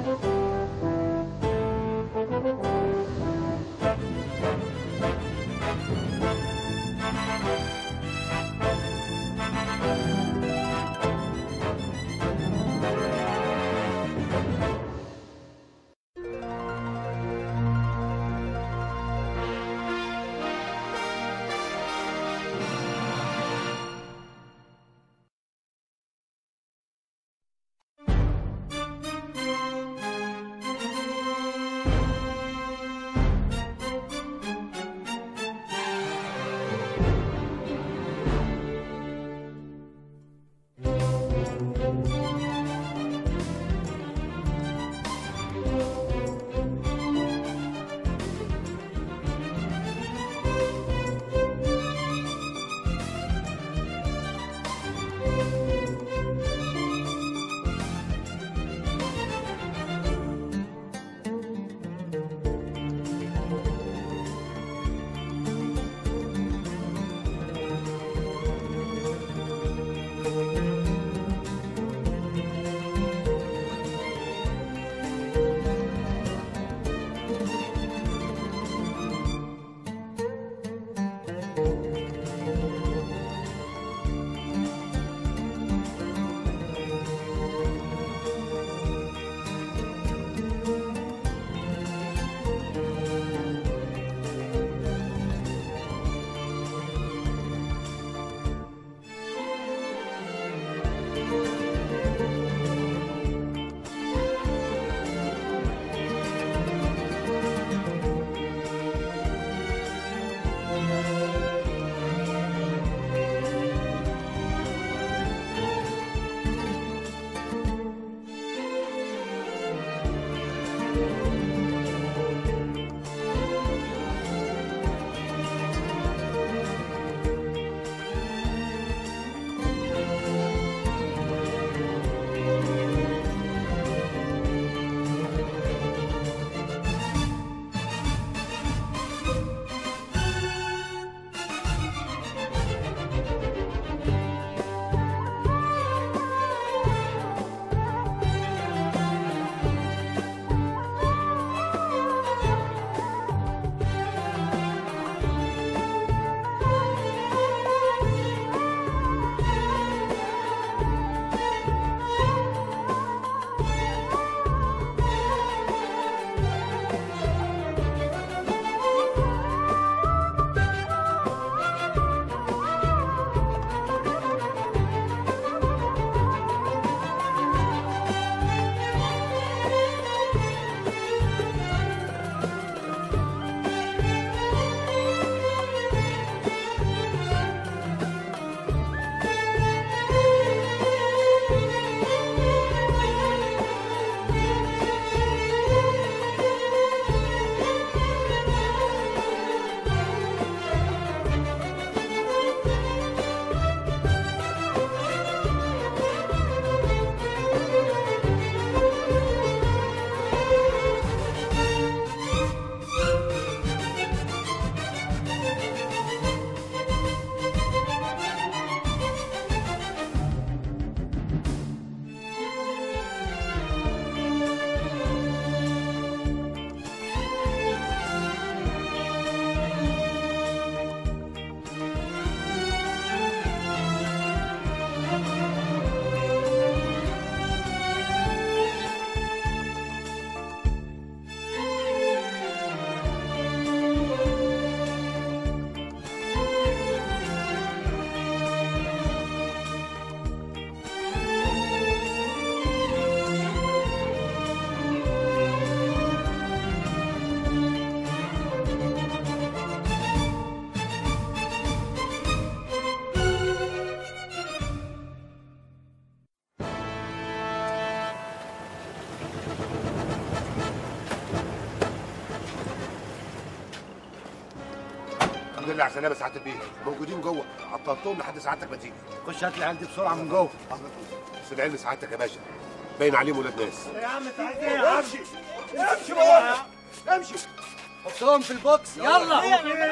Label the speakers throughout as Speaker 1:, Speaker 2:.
Speaker 1: الحمد لله على السلامه سعاده البيه موجودين جوه عطلتهم لحد سعادتك ما تيجي
Speaker 2: خش هات لي العيال دي بسرعه من جوه
Speaker 1: بس العلم سعادتك يا باشا باين عليهم ولاد ناس
Speaker 2: يا عم انت عايز ايه يا عم امشي امشي بقول امشي حطهم في البوكس يلا يلا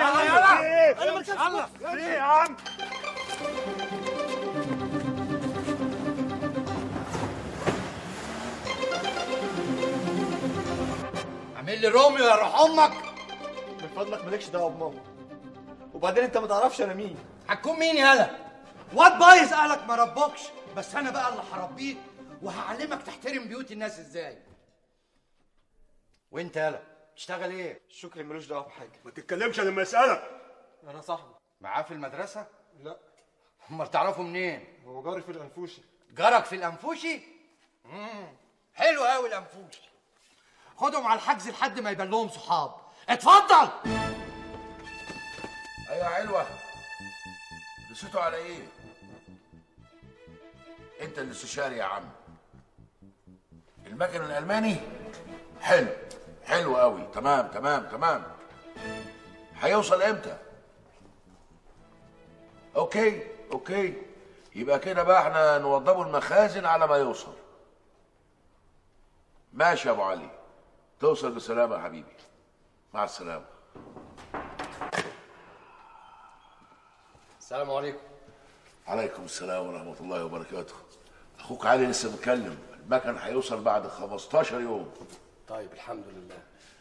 Speaker 2: يلا انا ما يلا ايه يا عم لي روميو يا روح امك
Speaker 3: من فضلك مالكش دعوه بماما وبعدين انت ما تعرفش انا مين
Speaker 2: هتكون مين يالا واد بايظ قالك ما ربكش بس انا بقى اللي هربيك وهعلمك تحترم بيوت الناس ازاي وانت يالا تشتغل ايه
Speaker 3: شكري ملوش دعوه بحاجه
Speaker 1: ما تتكلمش لما اسالك
Speaker 3: انا صاحبه
Speaker 2: معاه في المدرسه
Speaker 3: لا
Speaker 2: امال تعرفوا منين
Speaker 3: هو جاري في الانفوشي
Speaker 2: جارك في الانفوشي مم. حلو قوي الانفوشي خدهم على الحجز لحد ما يبان لهم صحاب اتفضل
Speaker 4: ايوه علوه رسيتوا على ايه انت الاستشاري يا عم المكن الالماني حلو حلو قوي تمام تمام تمام هيوصل امتى اوكي اوكي يبقى كده بقى احنا نوضبوا المخازن على ما يوصل ماشي يا ابو علي توصل بسلامه يا حبيبي مع السلامه
Speaker 2: السلام عليكم
Speaker 4: عليكم السلام ورحمة الله وبركاته أخوك علي لسه متكلم المكن هيوصل بعد 15 يوم
Speaker 2: طيب الحمد لله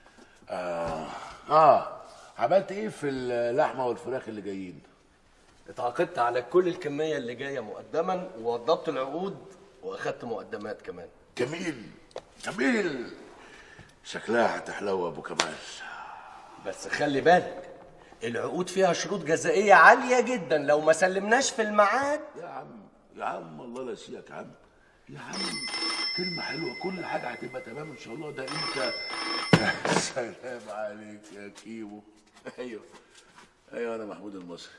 Speaker 4: آه عملت إيه في اللحمة والفراخ اللي جايين؟
Speaker 5: اتعاقدت على كل الكمية اللي جاية مقدما ووضبت العقود واخدت مقدمات كمان
Speaker 4: جميل جميل شكلها هتحلو يا أبو كمال
Speaker 5: بس خلي بالك العقود فيها شروط جزائية عالية جدا لو ما سلمناش في الميعاد
Speaker 4: يا عم يا عم الله لا يسيئك يا عم يا عم كلمة حلوة كل حاجة هتبقى تمام إن شاء الله ده أنت سلام عليك يا كيمو أيوه أيوه أنا محمود المصري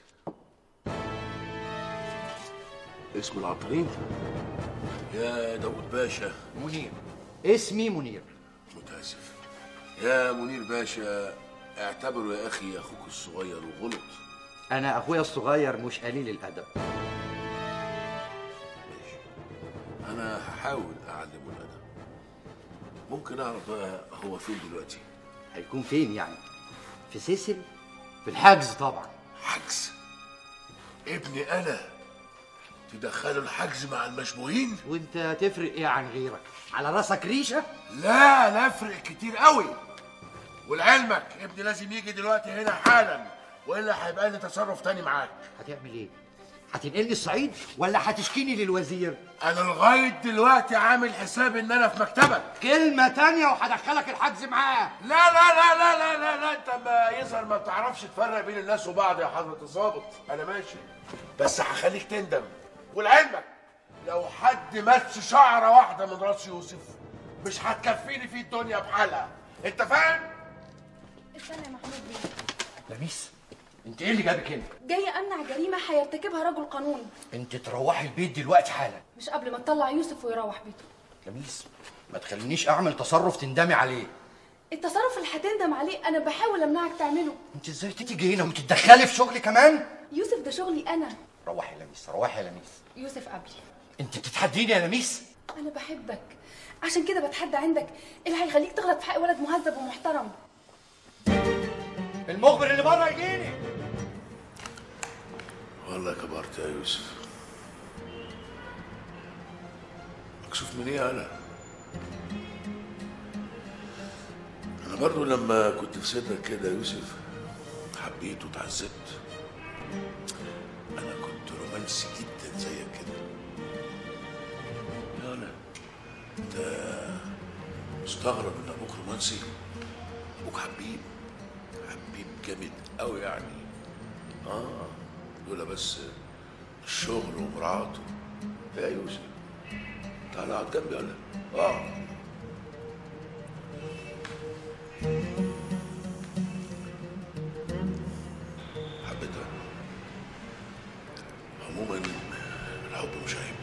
Speaker 4: اسم العطارين يا داوود باشا
Speaker 2: منير اسمي منير
Speaker 4: متاسف يا منير باشا اعتبره يا اخي اخوك الصغير وغلط
Speaker 2: انا اخويا الصغير مش قليل الادب
Speaker 4: ماشي انا هحاول اعلمه الادب ممكن اعرف بقى هو فين دلوقتي
Speaker 2: هيكون فين يعني في سيسل في الحجز طبعا
Speaker 4: حجز ابني انا تدخله الحجز مع المشبوهين
Speaker 2: وانت تفرق ايه عن غيرك على راسك ريشه
Speaker 4: لا لا افرق كتير قوي ولعلمك ابني لازم يجي دلوقتي هنا حالا والا هيبقى لي تصرف تاني معاك
Speaker 2: هتعمل ايه هتنقلني الصعيد ولا هتشكيني للوزير
Speaker 4: انا لغايه دلوقتي عامل حساب ان انا في مكتبك
Speaker 2: كلمه تانية وهدخلك الحجز معاه
Speaker 4: لا لا لا لا لا لا لا انت ما يظهر ما بتعرفش تفرق بين الناس وبعض يا حضرة الظابط انا ماشي بس هخليك تندم ولعلمك لو حد مس شعرة واحدة من راس يوسف مش هتكفيني في الدنيا بحالها انت فاهم؟
Speaker 6: استنى يا محمود بيه
Speaker 2: لميس انت ايه اللي جابك هنا
Speaker 6: جاية أمنع جريمة هيرتكبها رجل قانوني
Speaker 2: انت تروحي البيت دلوقتي حالا
Speaker 6: مش قبل ما تطلع يوسف ويروح بيته
Speaker 2: لميس ما تخلينيش اعمل تصرف تندمي عليه
Speaker 6: التصرف اللي هتندم عليه أنا بحاول أمنعك تعمله
Speaker 2: انت ازاي تيجي هنا وتتدخلي في شغلي كمان
Speaker 6: يوسف ده شغلي أنا
Speaker 2: روحي يا لميس روحي يا لميس
Speaker 6: يوسف قبلي
Speaker 2: انت بتتحديني يا لميس
Speaker 6: أنا بحبك عشان كده بتحدى عندك اللي هيخليك تغلط في حق ولد مهذب ومحترم
Speaker 2: المخبر اللي بره يجيني
Speaker 4: والله كبرت يا يوسف مكسوف من ايه انا انا برضو لما كنت في سنك كده يا يوسف حبيت وتعذبت انا كنت رومانسي جدا زيك كده يا انا انت مستغرب ان ابوك رومانسي ابوك حبيب حبيب جامد قوي يعني اه لولا بس الشغل ومراعاته يا يوسف تعالى اقعد جنبي ولا اه حبيتها عموما الحب مش عيب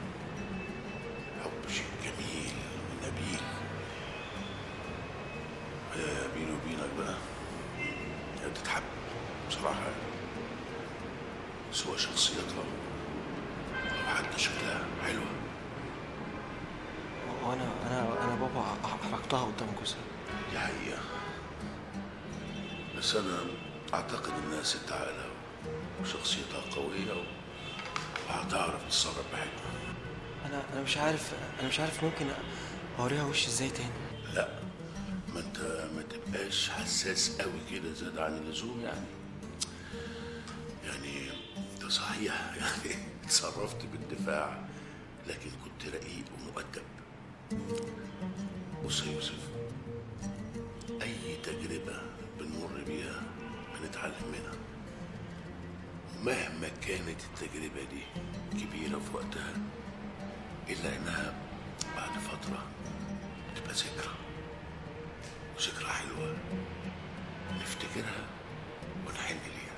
Speaker 4: الحب شيء جميل نبيل هي بيني وبينك بقى هي بتتحب بصراحة يعني سواء شخصيتها أو حتى شكلها حلوة
Speaker 3: وانا انا انا بابا حركتها قدام جوزها
Speaker 4: دي حقيقة بس أنا أعتقد إنها ست عاقلة وشخصيتها قوية وهتعرف تتصرف بحكمة
Speaker 3: انا انا مش عارف انا مش عارف ممكن اوريها وشي ازاي تاني
Speaker 4: لا ما انت ما تبقاش حساس قوي كده زاد عن اللزوم يعني يعني انت صحيح يعني اتصرفت بالدفاع لكن كنت رقيق ومؤدب بص يا يوسف اي تجربه بنمر بيها بنتعلم منها ومهما كانت التجربه دي كبيره في وقتها الا انها بعد فتره تبقى ذكرى وذكرى حلوه نفتكرها ونحن ليها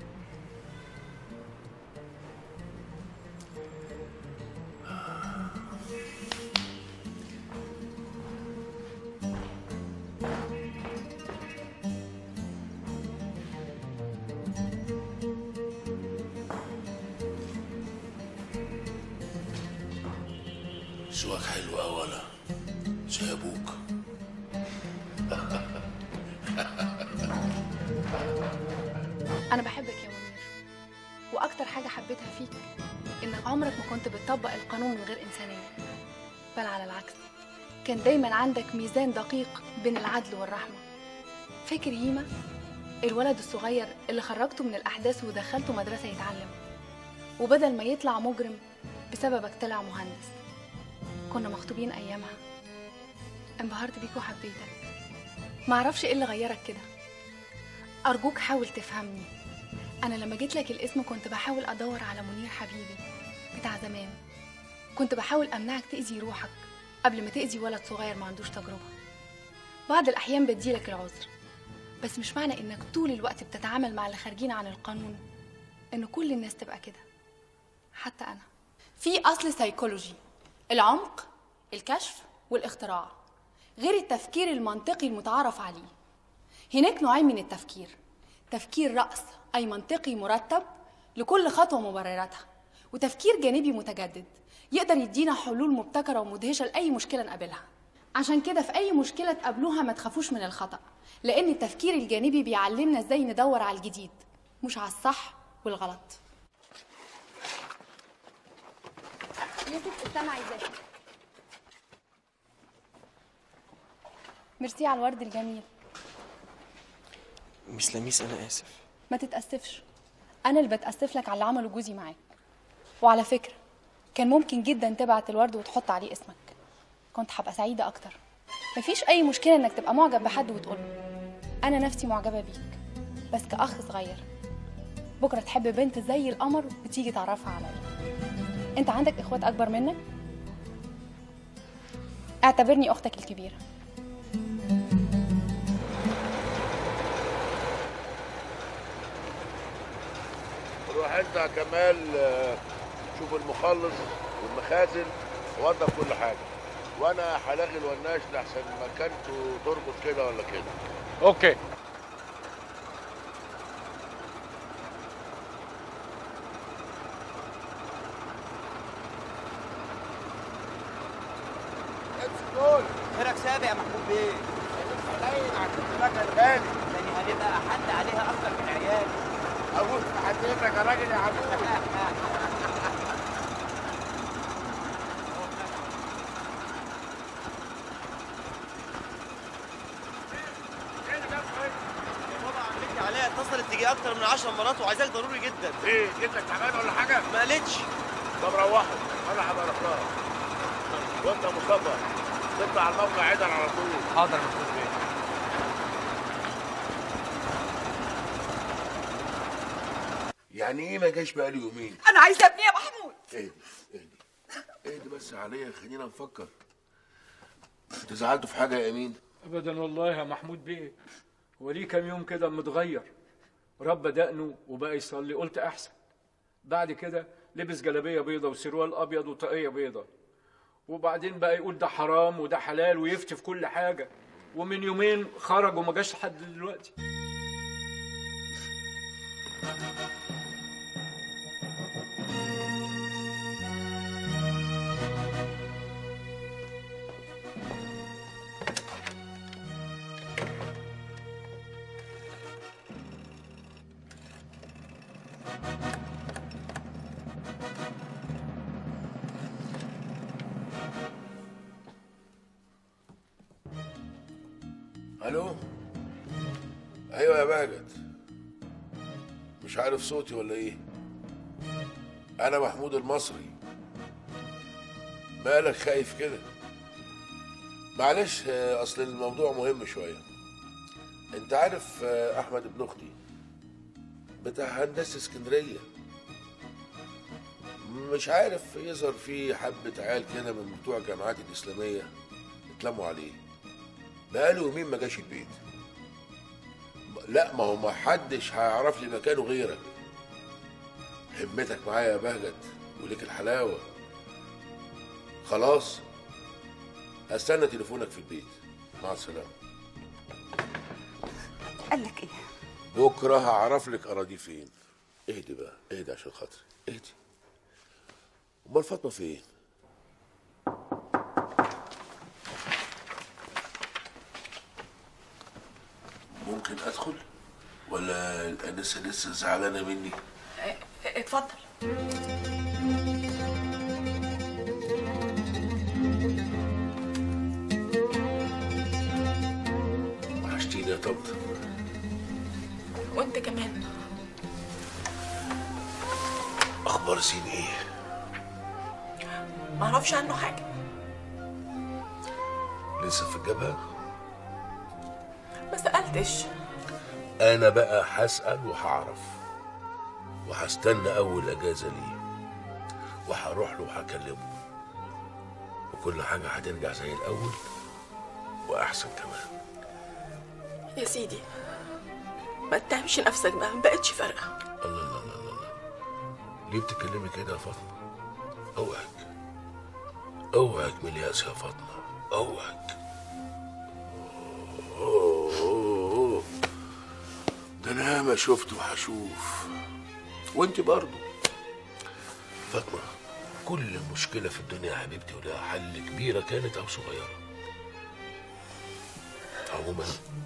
Speaker 4: سواك حلو أولا زي أبوك
Speaker 6: انا بحبك يا منير واكتر حاجه حبيتها فيك انك عمرك ما كنت بتطبق القانون من غير انسانيه بل على العكس كان دايما عندك ميزان دقيق بين العدل والرحمه فاكر ييما الولد الصغير اللي خرجته من الاحداث ودخلته مدرسه يتعلم وبدل ما يطلع مجرم بسببك طلع مهندس كنا مخطوبين ايامها انبهرت بيك وحبيتك معرفش ايه اللي غيرك كده أرجوك حاول تفهمني أنا لما جيت لك الاسم كنت بحاول أدور على منير حبيبي بتاع زمان كنت بحاول أمنعك تأذي روحك قبل ما تأذي ولد صغير ما عندوش تجربة بعض الأحيان بديلك العذر بس مش معنى إنك طول الوقت بتتعامل مع اللي خارجين عن القانون إن كل الناس تبقى كده حتى أنا في أصل سيكولوجي العمق الكشف والاختراع غير التفكير المنطقي المتعارف عليه هناك نوعين من التفكير تفكير رأس أي منطقي مرتب لكل خطوة مبرراتها وتفكير جانبي متجدد يقدر يدينا حلول مبتكرة ومدهشة لأي مشكلة نقابلها عشان كده في أي مشكلة تقابلوها ما تخافوش من الخطأ لأن التفكير الجانبي بيعلمنا إزاي ندور على الجديد مش على الصح والغلط يوسف استنى عايزاك ميرسي على الورد الجميل
Speaker 7: مس لميس انا اسف
Speaker 6: ما تتأسفش أنا اللي بتأسف لك على اللي عمله جوزي معاك وعلى فكرة كان ممكن جدا تبعت الورد وتحط عليه اسمك كنت هبقى سعيدة أكتر مفيش أي مشكلة إنك تبقى معجب بحد وتقوله أنا نفسي معجبة بيك بس كأخ صغير بكرة تحب بنت زي القمر وتيجي تعرفها عليا أنت عندك إخوات أكبر منك؟ اعتبرني أختك الكبيرة
Speaker 4: روح انت يا كمال آه، شوف المخلص والمخازن ووضب كل حاجه وانا هلاغي الوناش لحسن مكانته تربط كده ولا كده
Speaker 8: اوكي
Speaker 2: خيرك سابق يا محمود بيه
Speaker 4: قليل عشان المكن غالي
Speaker 2: يعني هنبقى حد عليها اكتر من عيال
Speaker 4: ابوس حديتك يا راجل يا عبود
Speaker 7: بابا عمتي عليها اتصلت تيجي اكتر من 10 مرات وعايزاك ضروري جدا
Speaker 4: ايه جبتك تعبان ولا حاجه
Speaker 7: ما قالتش
Speaker 4: طب روحوا انا هبقى اروح لها وانت يا مصطفى تطلع على الموقع عدل على طول
Speaker 8: حاضر يا محمود بيه
Speaker 4: يعني ايه ما جاش بقالي يومين
Speaker 9: انا عايزه ابني يا محمود
Speaker 4: اهدي اهدي اهدي بس عليا خلينا نفكر انت زعلتوا في حاجه يا امين
Speaker 8: ابدا والله يا محمود بيه هو ليه كام يوم كده متغير ربى دقنه وبقى يصلي قلت احسن بعد كده لبس جلابيه بيضه وسروال ابيض وطاقيه بيضه وبعدين بقى يقول ده حرام وده حلال ويفتي في كل حاجه ومن يومين خرج وما جاش لحد دلوقتي
Speaker 4: الو ايوه يا باجد مش عارف صوتي ولا ايه انا محمود المصري مالك خايف كده معلش آه، اصل الموضوع مهم شويه انت عارف آه، احمد ابن اختي بتاع هندسه اسكندريه مش عارف يظهر في حبه عيال كده من بتوع الجامعات الاسلاميه اتلموا عليه بقاله يومين ما جاش البيت لا ما هو ما حدش هيعرف لي مكانه غيرك همتك معايا يا بهجت وليك الحلاوه خلاص هستنى تليفونك في البيت مع السلامه
Speaker 9: قال لك ايه
Speaker 4: بكره هعرف لك اراضي فين اهدي بقى اهدي عشان خاطري اهدي امال فاطمه فين ممكن ادخل ولا الانسه لسه زعلانه مني
Speaker 9: اتفضل
Speaker 4: وحشتيني يا طنط
Speaker 9: وانت كمان
Speaker 4: اخبار سين ايه
Speaker 9: ما اعرفش عنه حاجه
Speaker 4: لسه في الجبهه
Speaker 9: ما سالتش
Speaker 4: انا بقى هسال وهعرف وهستنى اول اجازه ليه وهروح له وهكلمه وكل حاجه هترجع زي الاول واحسن كمان
Speaker 9: يا سيدي ما تتهمش نفسك بقى ما بقتش فارقه
Speaker 4: الله الله الله الله الله. ليه بتتكلمي كده يا فاطمه اوعك اوعك من الياس يا فاطمه اوعك أوه، أوه، أوه. ده انا ياما شفت وهشوف وانت برضو فاطمه كل مشكله في الدنيا يا حبيبتي ولها حل كبيره كانت او صغيره عموما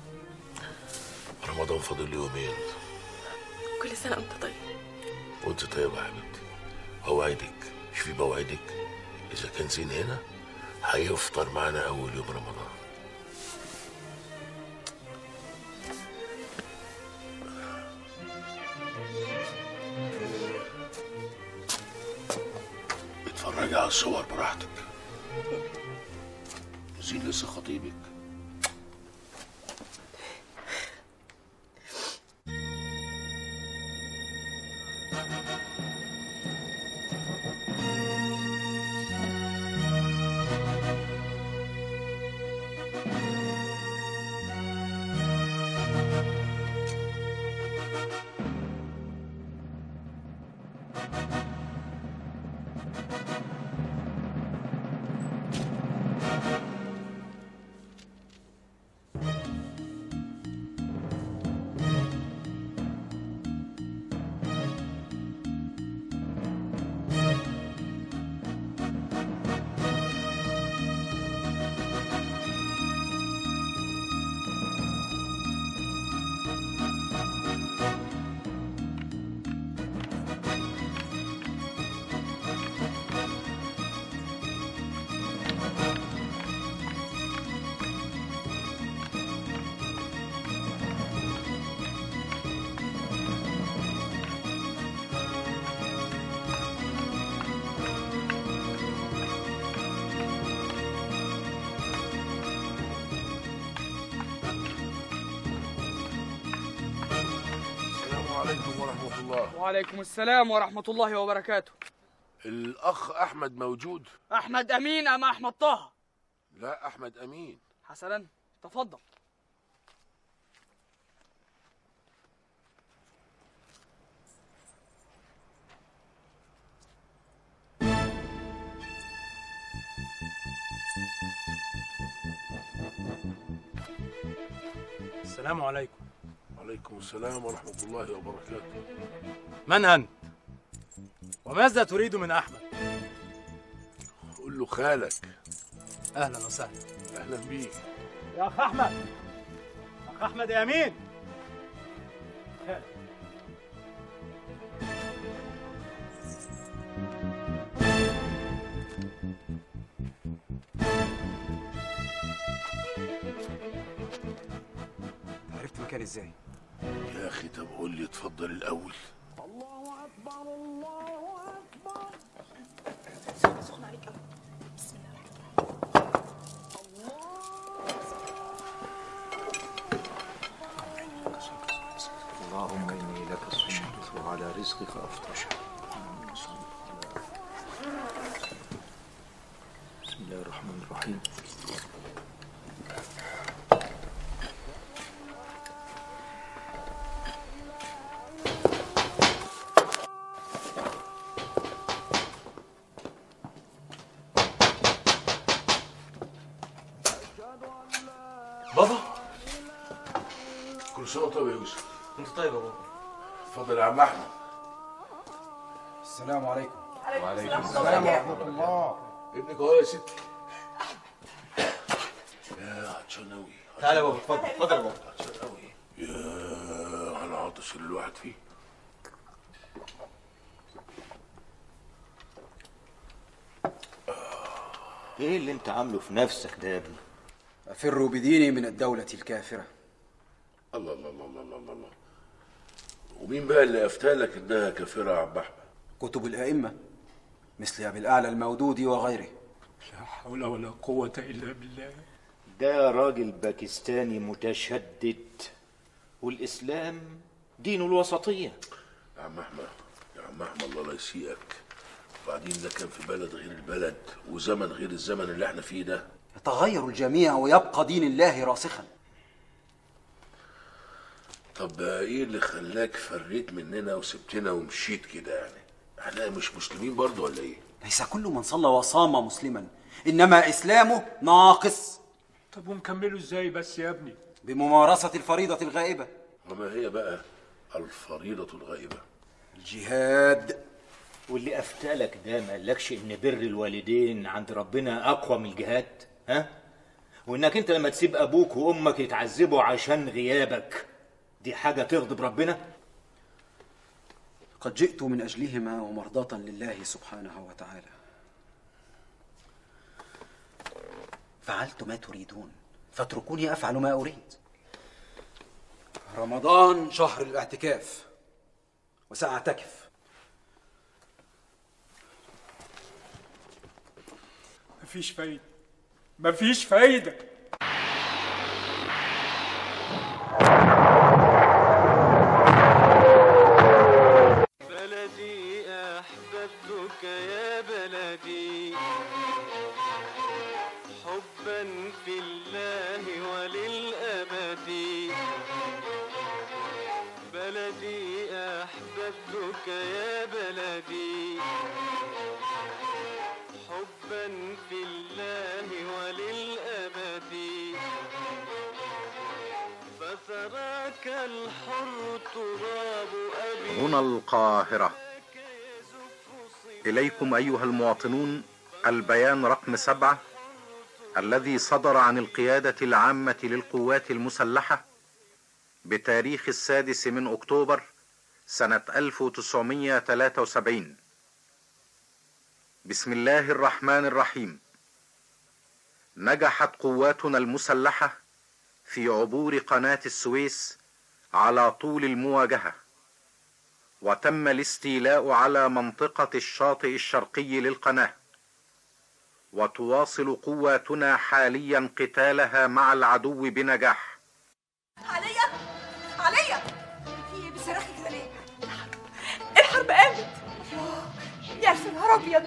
Speaker 4: رمضان فاضل له يومين
Speaker 9: كل سنه وانت طيب
Speaker 4: وانت طيبة يا حبيبتي اوعدك مش في بوعدك اذا كان زين هنا هيفطر معنا اول يوم رمضان اتفرجي على الصور براحتك زين لسه خطيبك السلام عليكم ورحمة الله
Speaker 10: وعليكم السلام ورحمة الله وبركاته
Speaker 4: الأخ أحمد موجود
Speaker 10: أحمد أمين أم أحمد طه
Speaker 4: لا أحمد أمين
Speaker 10: حسنا تفضل
Speaker 11: السلام عليكم
Speaker 4: وعليكم السلام ورحمة الله وبركاته
Speaker 11: من أنت؟ وماذا تريد من أحمد؟
Speaker 4: قول له خالك
Speaker 11: أهلا وسهلا
Speaker 4: أهلا بيك
Speaker 11: يا أخ أحمد أخ أحمد يا أمين المكان ازاي
Speaker 4: يا اخي طب قول لي اتفضل الاول
Speaker 9: سخن عليك قوي بسم الله الرحمن الرحيم
Speaker 12: اللهم إني لك صمت وعلى رزقك أفطر بسم الله الرحمن الرحيم
Speaker 4: بابا كل سنه وأنت طيب يا يوسف
Speaker 3: انت طيب يا بابا
Speaker 4: اتفضل يا عم احمد
Speaker 11: السلام عليكم
Speaker 4: وعليكم السلام ورحمه الله ابنك اهو يا ستي يا عطشان قوي
Speaker 3: تعالى يا بابا اتفضل اتفضل يا بابا
Speaker 4: عطشان قوي يا على العطش اللي الواحد فيه
Speaker 12: ايه اللي انت عامله في نفسك ده يا ابني
Speaker 11: أفر بديني من الدولة الكافرة
Speaker 4: الله الله الله الله الله الله ومين بقى اللي افتالك انها كافره يا عم احمد
Speaker 11: كتب الأئمة مثل أبي الأعلى المودودي وغيره
Speaker 8: لا حول ولا قوة إلا بالله
Speaker 12: ده راجل باكستاني متشدد والإسلام دين الوسطية
Speaker 4: يا عم احمد يا عم احمد الله لا يسيئك وبعدين ده كان في بلد غير البلد وزمن غير الزمن اللي احنا فيه ده
Speaker 11: يتغير الجميع ويبقى دين الله راسخا
Speaker 4: طب ايه اللي خلاك فريت مننا وسبتنا ومشيت كده يعني احنا مش مسلمين برضو ولا ايه
Speaker 11: ليس كل من صلى وصام مسلما إنما إسلامه ناقص
Speaker 8: طب ونكمله ازاي بس يا ابني
Speaker 11: بممارسة الفريضة الغائبة
Speaker 4: وما هي بقى الفريضة الغائبة
Speaker 11: الجهاد
Speaker 12: واللي أفتالك ده ما قالكش إن بر الوالدين عند ربنا أقوى من الجهاد ها؟ وإنك أنت لما تسيب أبوك وأمك يتعذبوا عشان غيابك دي حاجة تغضب ربنا؟
Speaker 11: قد جئت من أجلهما ومرضاة لله سبحانه وتعالى فعلت ما تريدون فاتركوني أفعل ما أريد رمضان شهر الاعتكاف وسأعتكف
Speaker 8: مفيش فايدة مفيش فايدة
Speaker 7: بلدي أحببتك يا بلدي حبا في الله وللأبد بلدي أحببتك يا بلدي حبا في الله وللأبد فثراك الحر تراب أبي
Speaker 13: هنا القاهرة إليكم أيها المواطنون البيان رقم سبعة الذي صدر عن القيادة العامة للقوات المسلحة بتاريخ السادس من أكتوبر سنة 1973 بسم الله الرحمن الرحيم نجحت قواتنا المسلحة في عبور قناة السويس على طول المواجهة وتم الاستيلاء على منطقة الشاطئ الشرقي للقناة وتواصل قواتنا حاليا قتالها مع العدو بنجاح
Speaker 9: عليا عليا في ايه بصراحة كده ليه؟ الحرب قامت يا ألف نهار أبيض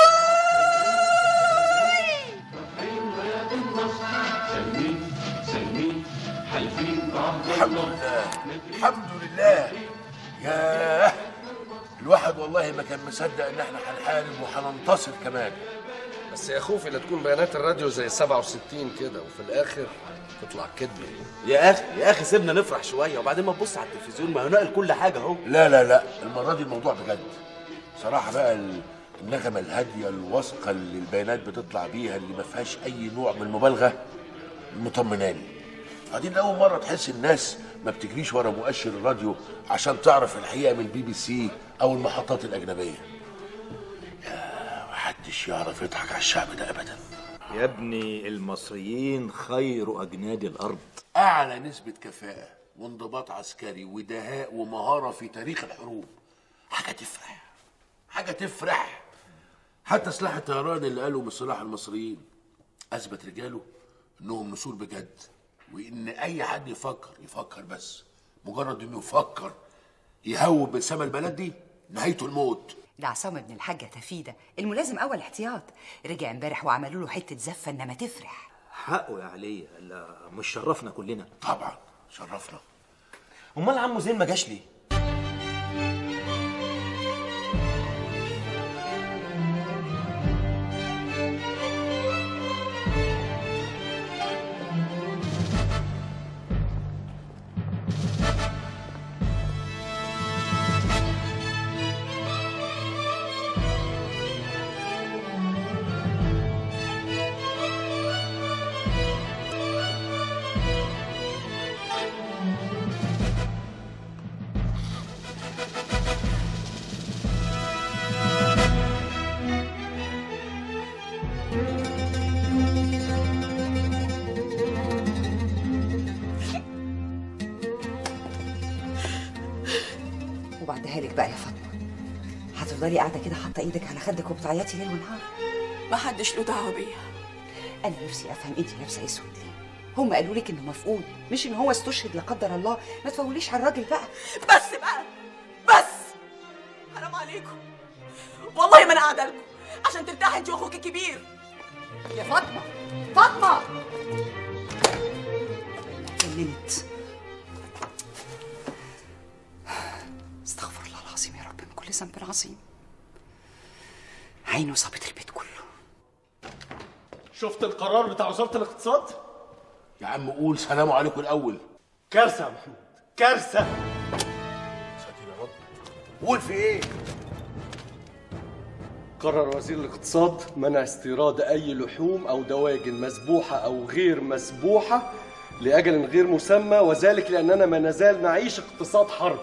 Speaker 4: الحمد لله الحمد لله ياه الواحد والله ما كان مصدق ان احنا هنحارب وهننتصر كمان
Speaker 5: بس يا خوفي لا تكون بيانات الراديو زي 67 كده وفي الاخر تطلع كدبه
Speaker 2: يا اخي يا اخي سيبنا نفرح شويه وبعدين ما تبص على التلفزيون ما هو نقل كل حاجه اهو
Speaker 4: لا لا لا المره دي الموضوع بجد صراحه بقى ال- النغمه الهاديه الواثقه اللي البيانات بتطلع بيها اللي ما فيهاش اي نوع من المبالغه مطمناني بعدين اول مره تحس الناس ما بتجريش ورا مؤشر الراديو عشان تعرف الحقيقه من البي بي سي او المحطات الاجنبيه يا محدش يعرف يضحك على الشعب ده ابدا
Speaker 12: يا ابني المصريين خير أجناد الأرض
Speaker 4: اعلى نسبه كفاءه وانضباط عسكري ودهاء ومهاره في تاريخ الحروب حاجه تفرح حاجه تفرح حتى سلاح الطيران اللي قالوا من سلاح المصريين اثبت رجاله انهم نسور بجد وان اي حد يفكر يفكر بس مجرد انه يفكر يهوب من سما البلد دي نهايته الموت
Speaker 14: ده عصام ابن الحاجة تفيدة الملازم أول احتياط رجع امبارح وعملوا له حتة زفة إنما تفرح
Speaker 12: حقه يا علي لا مش شرفنا كلنا
Speaker 4: طبعا شرفنا
Speaker 12: امال عمو زين ما جاش ليه
Speaker 14: وبعدها لك بقى يا فاطمة هتفضلي قاعدة كده حاطة إيدك على خدك وبتعيطي ليل ونهار
Speaker 9: ما حدش له دعوه بيا
Speaker 14: أنا نفسي أفهم أنت لابسة أسود ليه هم قالوا لك إنه مفقود مش إن هو استشهد لا قدر الله ما تفوليش على الراجل بقى
Speaker 9: بس بقى بس حرام عليكم والله ما انا قاعده لكم عشان ترتاحي انت واخوك الكبير
Speaker 14: يا فاطمة فاطمة اتجننت استغفر الله العظيم يا رب من كل ذنب عظيم عينه صابت البيت كله
Speaker 5: شفت القرار بتاع وزاره الاقتصاد
Speaker 4: يا عم قول سلام عليكم الاول
Speaker 5: كارثه يا محمود كارثه
Speaker 4: قول في ايه
Speaker 5: قرر وزير الاقتصاد منع استيراد اي لحوم او دواجن مذبوحه او غير مذبوحه لاجل غير مسمى وذلك لاننا ما نزال نعيش اقتصاد حرب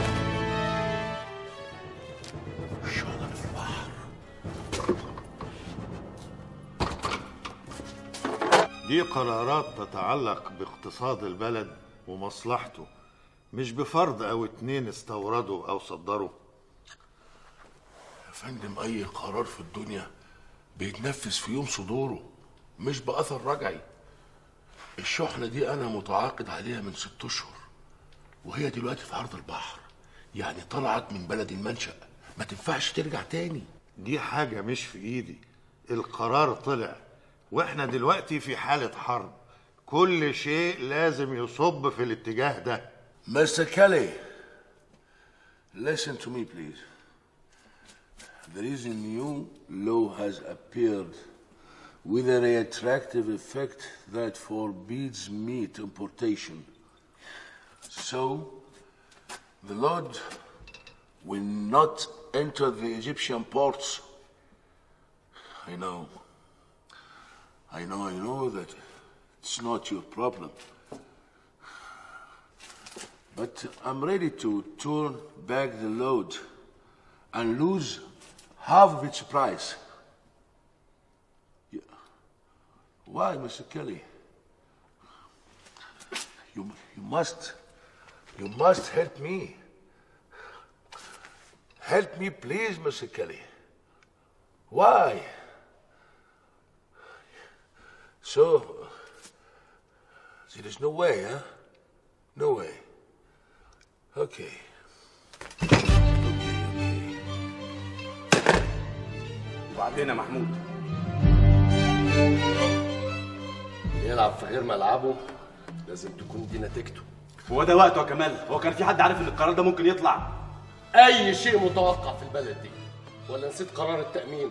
Speaker 15: دي قرارات تتعلق باقتصاد البلد ومصلحته مش بفرد او اتنين استوردوا او صدروا
Speaker 4: يا فندم اي قرار في الدنيا بيتنفذ في يوم صدوره مش باثر رجعي الشحنه دي انا متعاقد عليها من ست اشهر وهي دلوقتي في عرض البحر يعني طلعت من بلد المنشأ ما تنفعش ترجع تاني
Speaker 15: دي حاجة مش في ايدي القرار طلع واحنا دلوقتي في حالة حرب كل شيء لازم يصب في الاتجاه ده
Speaker 4: Mr. Kelly, listen to me, please. There is a new law has appeared with a retroactive effect that forbids meat importation. So, the Lord will not enter the Egyptian ports. I know. I know, I know that it's not your problem. But I'm ready to turn back the load and lose half of its price. Yeah. Why, Mr. Kelly? You, you must, you must help me. Help me, please, Mr. Kelly. Why? So, there is no way, huh? No way. Okay.
Speaker 16: وبعدين يا محمود
Speaker 5: يلعب في غير ملعبه لازم تكون دي نتيجته
Speaker 16: هو ده وقته يا كمال هو كان في حد عارف ان القرار ده ممكن يطلع
Speaker 5: اي شيء متوقع في البلد دي ولا نسيت قرار التامين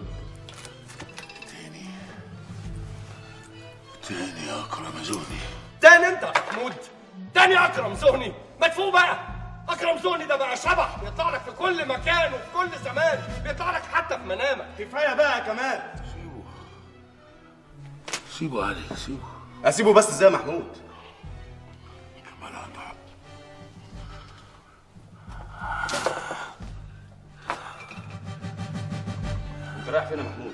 Speaker 4: تاني يا أكرم زهني
Speaker 5: تاني انت يا محمود تاني اكرم زهني مدفوع بقى اكرم زهني ده بقى شبح بيطلع لك في كل مكان وفي كل زمان بيطلع لك حتى في منامك
Speaker 16: كفايه بقى يا كمال
Speaker 4: سيبه علي سيبه
Speaker 16: اسيبه بس ازاي يا محمود
Speaker 4: كمال عنده حق
Speaker 16: انت رايح فين يا محمود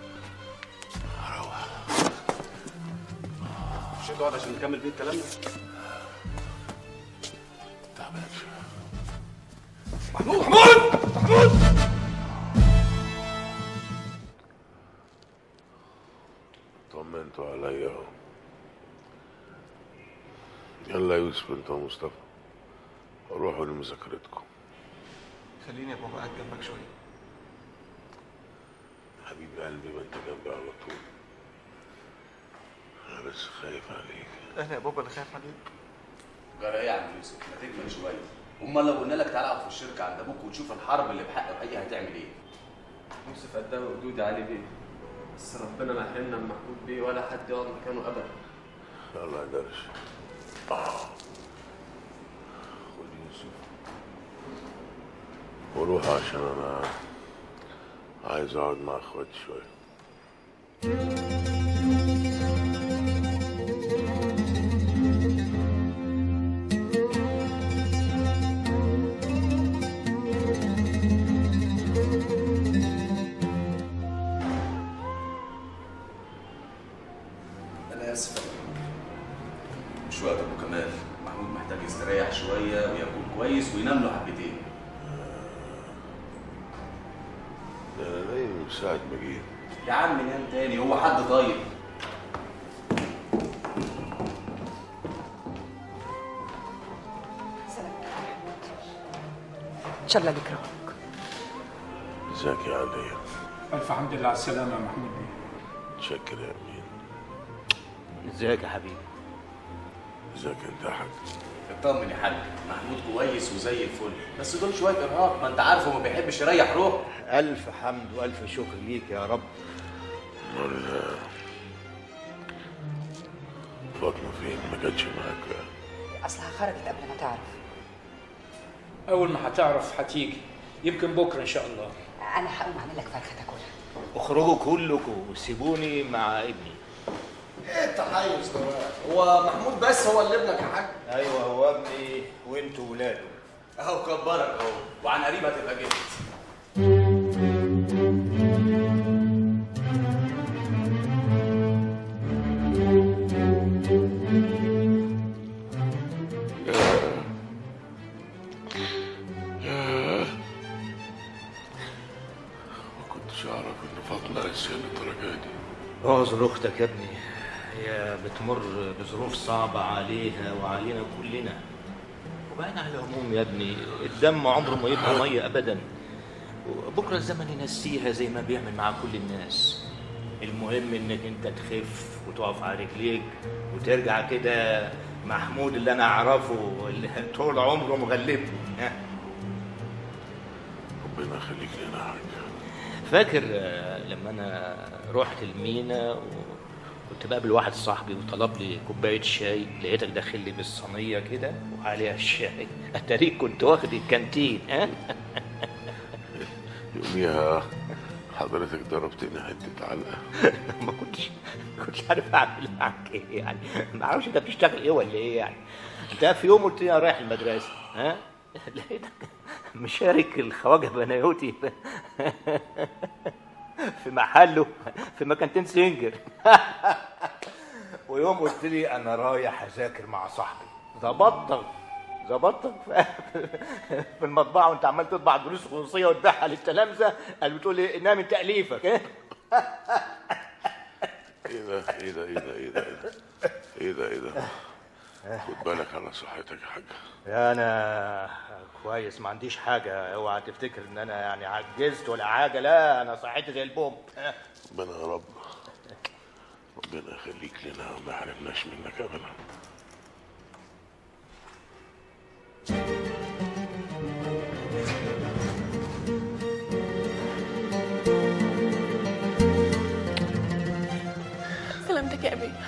Speaker 4: هروح
Speaker 16: مش هتقعد عشان نكمل بيه كلامنا
Speaker 4: محمود محمود
Speaker 17: طمنتوا عليا اهو يلا يا يوسف انت ومصطفى روحوا لمذاكرتكم
Speaker 3: خليني يا بابا قاعد جنبك شويه
Speaker 17: حبيب قلبي ما انت جنبي على طول انا بس خايف عليك
Speaker 3: انا يا بابا اللي خايف عليك
Speaker 16: جرى ايه يا عم يوسف ما تجمل شويه امال لو قلنا لك تعالى اقعد في الشركه عند ابوك وتشوف الحرب اللي بحق بحقيقه هتعمل ايه
Speaker 18: يوسف قدام وجودي علي بيه بس ربنا ما حرمنا من محمود بيه ولا حد يقعد مكانه ابدا
Speaker 17: يلا يا درش آه. خد يوسف وروح عشان انا عايز اقعد مع اخواتي شويه
Speaker 16: انا اسف مش وقت ابو كمال محمود محتاج يستريح شويه وياكل كويس وينام له حبتين
Speaker 17: ده انا نايم من ساعه ما جيت
Speaker 16: يا عم نام تاني هو حد طيب
Speaker 14: ان شاء الله نكرهك
Speaker 17: ازيك يا علي
Speaker 8: الف حمد لله على السلامه يا محمود بيه
Speaker 17: متشكر يا امين
Speaker 12: ازيك يا حبيبي
Speaker 17: ازيك انت يا حاج
Speaker 16: اطمن يا حاج محمود كويس وزي الفل بس دول شويه ارهاق ما انت عارفه ما بيحبش يريح روحه
Speaker 12: الف حمد والف شكر ليك يا رب
Speaker 17: امال فاطمه فين ما جاتش معاك
Speaker 14: اصلها خرجت قبل ما تعرف
Speaker 8: اول ما هتعرف هتيجي يمكن بكره ان شاء الله
Speaker 14: انا هقوم اعمل لك فرخه تاكلها
Speaker 12: اخرجوا كلكم وسيبوني مع ابني
Speaker 2: ايه التحيز ده بقى؟ هو محمود بس هو اللي ابنك يا حاج
Speaker 12: ايوه هو ابني وانتوا ولاده
Speaker 16: اهو كبرك اهو وعن قريب هتبقى جد
Speaker 17: ما كنتش اعرف ان فاطمه قاسيه للدرجه دي
Speaker 12: اعذر اختك يا ابني هي بتمر بظروف صعبة عليها وعلينا كلنا وبعدين على العموم يا ابني الدم عمره ما يبقى مية ابدا بكرة الزمن ينسيها زي ما بيعمل مع كل الناس المهم انك انت تخف وتقف على رجليك وترجع كده محمود اللي انا اعرفه اللي طول عمره مغلبني ها
Speaker 17: ربنا يخليك لنا يا حاج
Speaker 12: فاكر آه، لما انا رحت المينا وكنت بقابل واحد صاحبي وطلب لي كوبايه شاي لقيتك داخل لي بالصينيه كده وعليها الشاي اتاريك كنت واخد الكانتين ها
Speaker 17: يوميها حضرتك ضربتني حته علقه
Speaker 12: ما كنتش ما كنتش عارف اعمل معاك ايه يعني ما اعرفش انت بتشتغل ايه ولا ايه يعني انت في يوم قلت لي انا رايح المدرسه ها لقيتك مشارك الخواجه بنايوتي في, في محله في مكانتين سنجر ويوم قلت لي انا رايح اذاكر مع صاحبي ظبطتك ظبطتك في المطبعه وانت عمال تطبع دروس خصوصيه وتبيعها للتلامذه قال بتقول لي انها من تاليفك ايه
Speaker 17: ايه ده ايه ده ايه ده ايه ده ايه ده ايه ده خد بالك على صحتك يا حاج
Speaker 12: انا كويس ما عنديش حاجه اوعى تفتكر ان انا يعني عجزت ولا حاجه لا انا صحتي زي البوم
Speaker 17: ربنا يا رب ربنا يخليك لنا وما يحرمناش منك ابدا
Speaker 6: سلامتك يا أبي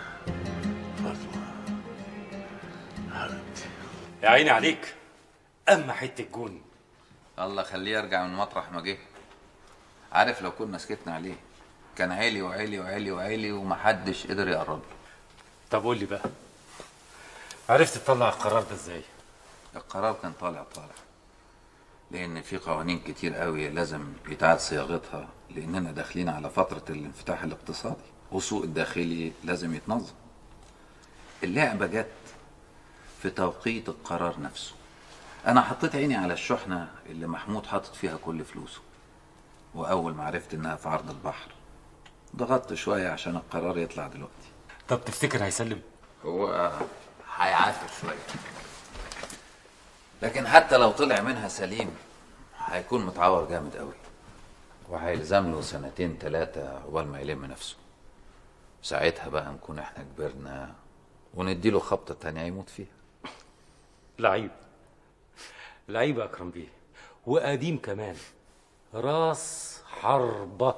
Speaker 19: يا عيني عليك اما حته جون
Speaker 20: الله خليه يرجع من مطرح ما جه عارف لو كنا سكتنا عليه كان عالي وعالي وعالي وعالي ومحدش قدر يقرب له
Speaker 19: طب قول لي بقى عرفت تطلع القرار ده ازاي
Speaker 20: القرار كان طالع طالع لان في قوانين كتير قوي لازم يتعاد صياغتها لاننا داخلين على فتره الانفتاح الاقتصادي والسوق الداخلي لازم يتنظم اللعبه جت في توقيت القرار نفسه انا حطيت عيني على الشحنه اللي محمود حاطط فيها كل فلوسه واول ما عرفت انها في عرض البحر ضغطت شويه عشان القرار يطلع دلوقتي
Speaker 19: طب تفتكر هيسلم
Speaker 20: هو هيعافر شويه لكن حتى لو طلع منها سليم هيكون متعور جامد قوي وهيلزم له سنتين ثلاثة عقبال ما يلم نفسه ساعتها بقى نكون احنا كبرنا ونديله خبطة تانية يموت فيها
Speaker 19: لعيب لعيب يا اكرم بيه وقديم كمان راس حربه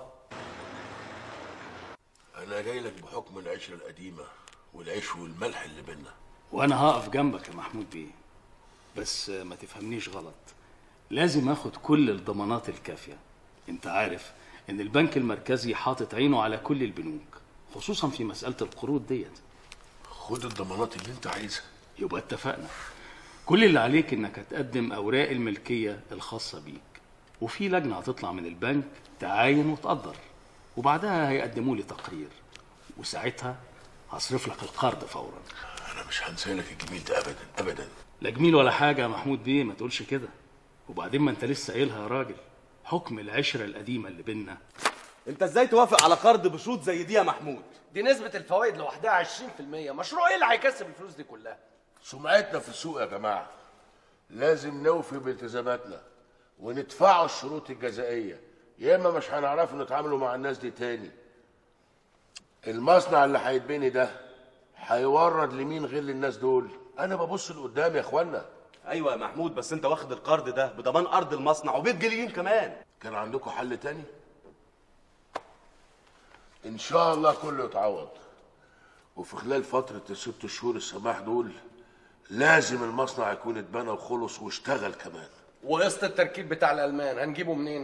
Speaker 4: انا جاي لك بحكم العشره القديمه والعيش والملح اللي بينا
Speaker 21: وانا هقف جنبك يا محمود بيه بس ما تفهمنيش غلط لازم اخد كل الضمانات الكافيه انت عارف ان البنك المركزي حاطط عينه على كل البنوك خصوصا في مساله القروض ديت
Speaker 4: خد الضمانات اللي انت عايزها
Speaker 21: يبقى اتفقنا كل اللي عليك انك هتقدم اوراق الملكيه الخاصه بيك وفي لجنه هتطلع من البنك تعاين وتقدر وبعدها هيقدموا لي تقرير وساعتها هصرف لك القرض فورا
Speaker 4: انا مش هنسى لك الجميل ده ابدا ابدا
Speaker 21: لا جميل ولا حاجه يا محمود بيه ما تقولش كده وبعدين ما انت لسه قايلها يا راجل حكم العشره القديمه اللي بينا
Speaker 2: انت ازاي توافق على قرض بشروط زي دي يا محمود
Speaker 5: دي نسبة الفوائد لوحدها 20% مشروع ايه اللي هيكسب الفلوس دي كلها؟
Speaker 4: سمعتنا في السوق يا جماعه لازم نوفي بالتزاماتنا وندفعوا الشروط الجزائيه يا اما مش هنعرفوا نتعاملوا مع الناس دي تاني المصنع اللي هيتبني ده هيورد لمين غير للناس دول انا ببص لقدام يا اخوانا
Speaker 2: ايوه يا محمود بس انت واخد القرض ده بضمان ارض المصنع وبيت جليين كمان
Speaker 4: كان عندكم حل تاني ان شاء الله كله يتعوض وفي خلال فترة الست شهور السماح دول لازم المصنع يكون اتبنى وخلص واشتغل كمان
Speaker 5: وقسط التركيب بتاع الالمان هنجيبه منين؟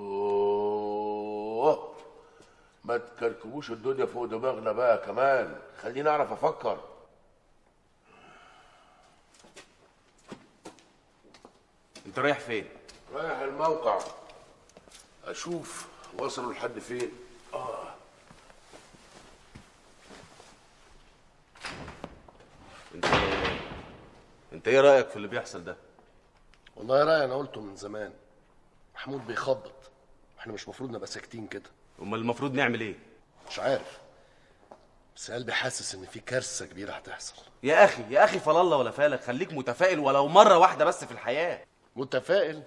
Speaker 4: اوه ما تكركبوش الدنيا فوق دماغنا بقى كمان خليني اعرف افكر
Speaker 2: انت رايح فين
Speaker 4: رايح الموقع اشوف وصلوا لحد فين اه
Speaker 2: انت انت ايه رايك في اللي بيحصل ده
Speaker 5: والله رأيي انا قلته من زمان محمود بيخبط احنا مش المفروض نبقى ساكتين كده
Speaker 2: امال المفروض نعمل ايه
Speaker 5: مش عارف بس قلبي حاسس ان في كارثه كبيره هتحصل
Speaker 2: يا اخي يا اخي فلا الله ولا فالك خليك متفائل ولو مره واحده بس في الحياه
Speaker 5: متفائل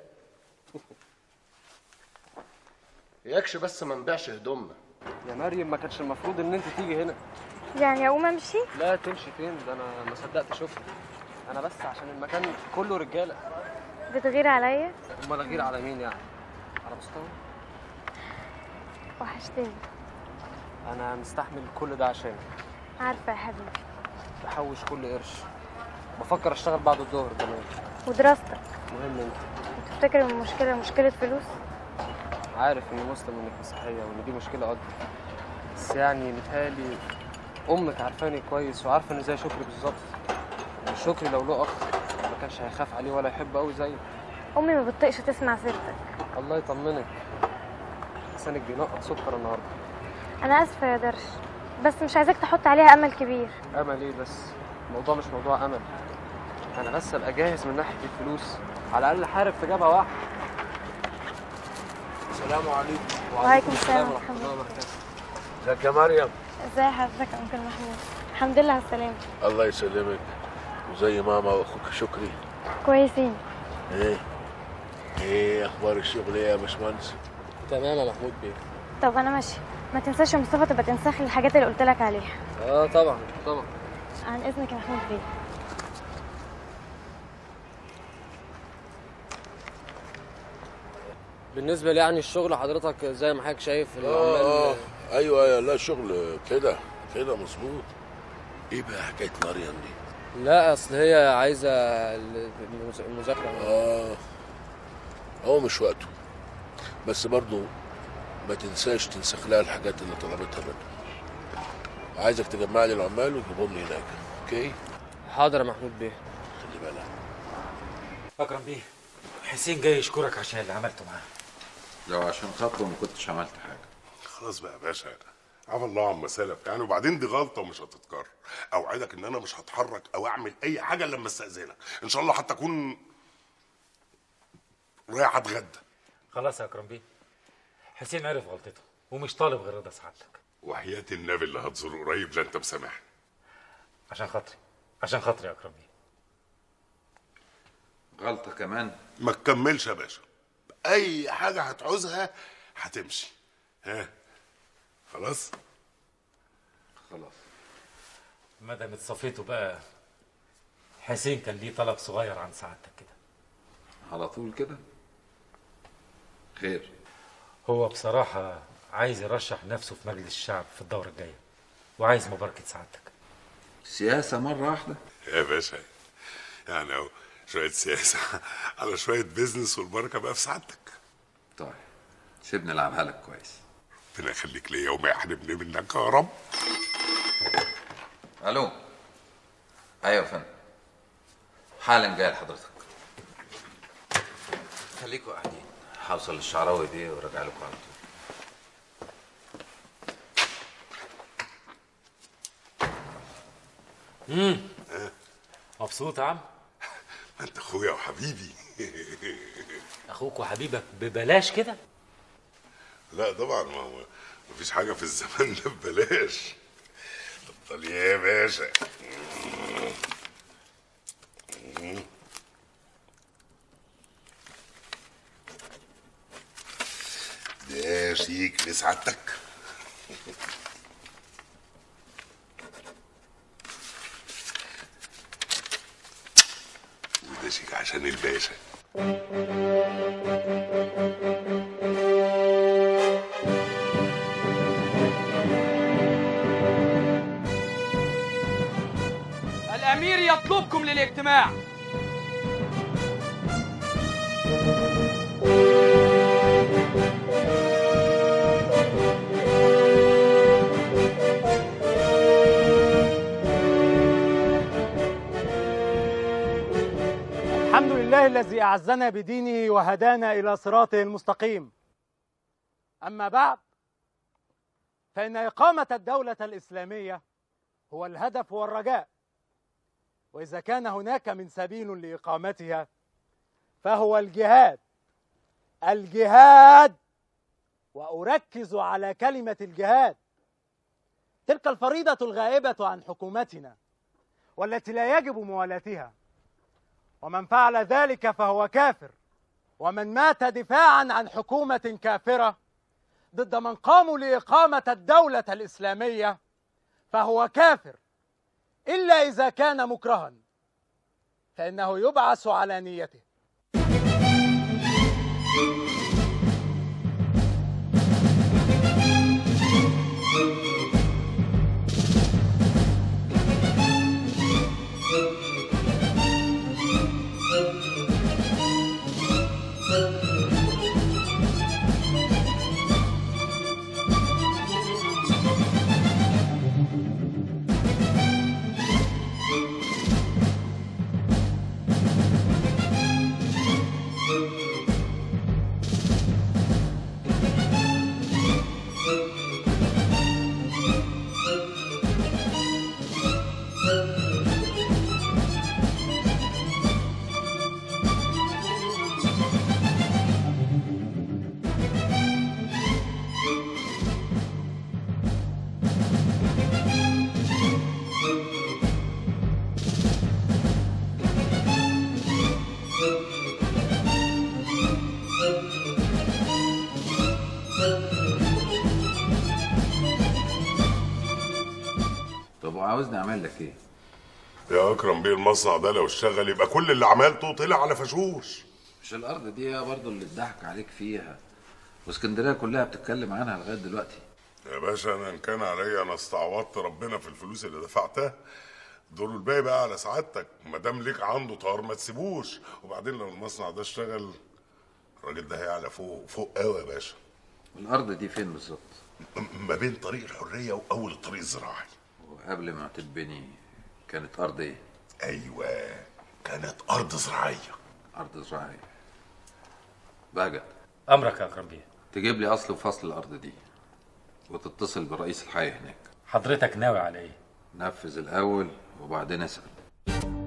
Speaker 5: ياكش بس ما نبيعش هدومنا
Speaker 18: يا مريم ما كانش المفروض ان انت تيجي هنا
Speaker 22: يعني اقوم امشي
Speaker 18: لا تمشي فين ده انا ما صدقت اشوفك انا بس عشان المكان كله رجاله
Speaker 22: بتغير عليا
Speaker 18: امال اغير على مين يعني على مستوى
Speaker 22: وحشتني
Speaker 18: انا مستحمل كل ده عشانك
Speaker 22: عارفه يا حبيبي
Speaker 18: بحوش كل قرش بفكر اشتغل بعد الظهر كمان
Speaker 22: ودراستك
Speaker 18: مهم انت
Speaker 22: تفتكر ان المشكله مشكله فلوس
Speaker 18: عارف اني مسلم انك مسيحيه وان دي مشكله اكبر بس يعني متهيألي امك عارفاني كويس وعارفه ان زي شكري بالظبط يعني شكري لو له اخ ما كانش هيخاف عليه ولا يحبه قوي زيي
Speaker 22: امي ما بتطيقش تسمع سيرتك
Speaker 18: الله يطمنك لسانك بينقط سكر النهارده
Speaker 22: انا اسفه يا درش بس مش عايزاك تحط عليها امل كبير
Speaker 18: امل ايه بس الموضوع مش موضوع امل انا بس ابقى جاهز من ناحيه الفلوس على الاقل حارب في جبهه واحده
Speaker 4: السلام عليكم
Speaker 22: وعليكم السلام ورحمه الله
Speaker 18: وبركاته
Speaker 4: ازيك يا مريم
Speaker 22: ازاي حضرتك يا انكل محمود الحمد لله على السلامه
Speaker 4: الله يسلمك وزي ماما واخوك شكري
Speaker 22: كويسين
Speaker 4: ايه ايه اخبار الشغل ايه يا باشمهندس
Speaker 18: تمام يا محمود بيه
Speaker 22: طب انا ماشيه ما تنساش يا مصطفى تبقى تنسخ الحاجات اللي قلت لك عليها
Speaker 18: اه طبعا طبعا
Speaker 22: عن اذنك يا محمود بيه
Speaker 18: بالنسبه لي يعني الشغل حضرتك زي ما حضرتك شايف
Speaker 4: اه
Speaker 18: العمال
Speaker 4: اه ايوه ايوه لا شغل كده كده مظبوط ايه بقى حكايه مريم دي
Speaker 18: لا اصل هي عايزه المز- المذاكره
Speaker 4: اه هو مش وقته بس برضو ما تنساش تنسخ لها الحاجات اللي طلبتها منك عايزك تجمع لي العمال وتجيبهم لي هناك اوكي
Speaker 18: حاضر يا محمود بيه
Speaker 4: خلي بالك
Speaker 19: اكرم بيه حسين جاي يشكرك عشان اللي عملته معاه
Speaker 20: لو عشان خاطره ما كنتش عملت حاجه
Speaker 17: خلاص بقى يا باشا عفى الله عما سلف يعني وبعدين دي غلطه ومش هتتكرر اوعدك ان انا مش هتحرك او اعمل اي حاجه الا لما استاذنك ان شاء الله حتى اكون
Speaker 1: رايح اتغدى
Speaker 19: خلاص يا اكرم بيه حسين عرف غلطته ومش طالب غير رضا سعادتك
Speaker 1: وحياة النبي اللي هتزوره قريب لا انت مسامحني
Speaker 19: عشان خاطري عشان خاطري يا اكرم بيه
Speaker 20: غلطه كمان
Speaker 1: ما تكملش يا باشا اي حاجه هتعوزها هتمشي ها خلاص
Speaker 20: خلاص
Speaker 19: ما دام اتصفيتوا بقى حسين كان ليه طلب صغير عن سعادتك كده
Speaker 20: على طول كده خير
Speaker 19: هو بصراحة عايز يرشح نفسه في مجلس الشعب في الدورة الجاية وعايز مباركة سعادتك
Speaker 20: سياسه مره واحده
Speaker 1: يا باشا يعني اهو شويه سياسه على شويه بيزنس والبركه بقى في سعادتك
Speaker 20: طيب سيبني العبها لك كويس
Speaker 1: ربنا يخليك ليا وما يحرمني منك يا رب
Speaker 20: الو ايوه يا فندم حالا جاي لحضرتك خليكوا قاعدين هوصل للشعراوي دي وارجع لكم على طول
Speaker 19: امم مبسوط يا عم
Speaker 1: ما انت اخويا وحبيبي
Speaker 19: اخوك وحبيبك ببلاش كده
Speaker 1: لا طبعا ما هو مفيش حاجه في الزمان ده ببلاش اتفضل يا باشا ده شيك لسعادتك وده شيك عشان الباشا
Speaker 2: الأمير يطلبكم للاجتماع
Speaker 10: الحمد لله الذي أعزنا بدينه وهدانا إلى صراطه المستقيم أما بعد فإن إقامة الدولة الإسلامية هو الهدف والرجاء وإذا كان هناك من سبيل لإقامتها فهو الجهاد الجهاد وأركز على كلمة الجهاد تلك الفريضة الغائبة عن حكومتنا والتي لا يجب موالاتها ومن فعل ذلك فهو كافر ومن مات دفاعا عن حكومة كافرة ضد من قاموا لإقامة الدولة الإسلامية فهو كافر إلا إذا كان مكرها فإنه يبعث على نيته
Speaker 20: طب وعاوزني اعمل لك ايه؟
Speaker 1: يا اكرم بيه المصنع ده لو اشتغل يبقى كل اللي عملته طلع على فشوش
Speaker 20: مش الارض دي هي برضه اللي اتضحك عليك فيها واسكندريه كلها بتتكلم عنها لغايه دلوقتي
Speaker 1: يا باشا انا ان كان عليا انا استعوضت ربنا في الفلوس اللي دفعتها دور الباقي بقى على سعادتك ما دام ليك عنده طار ما تسيبوش وبعدين لو المصنع ده اشتغل الراجل ده هيعلى فوق فوق قوي يا باشا
Speaker 20: الارض دي فين بالظبط؟
Speaker 1: ما بين طريق الحريه واول الطريق الزراعي
Speaker 20: وقبل ما تتبني كانت ارض ايه؟
Speaker 1: ايوه كانت ارض زراعيه
Speaker 20: ارض زراعيه بهجت
Speaker 19: امرك يا اكرم بيه
Speaker 20: تجيب لي اصل وفصل الارض دي وتتصل برئيس الحي هناك
Speaker 19: حضرتك ناوي على ايه؟
Speaker 20: نفذ الاول وبعدين اسال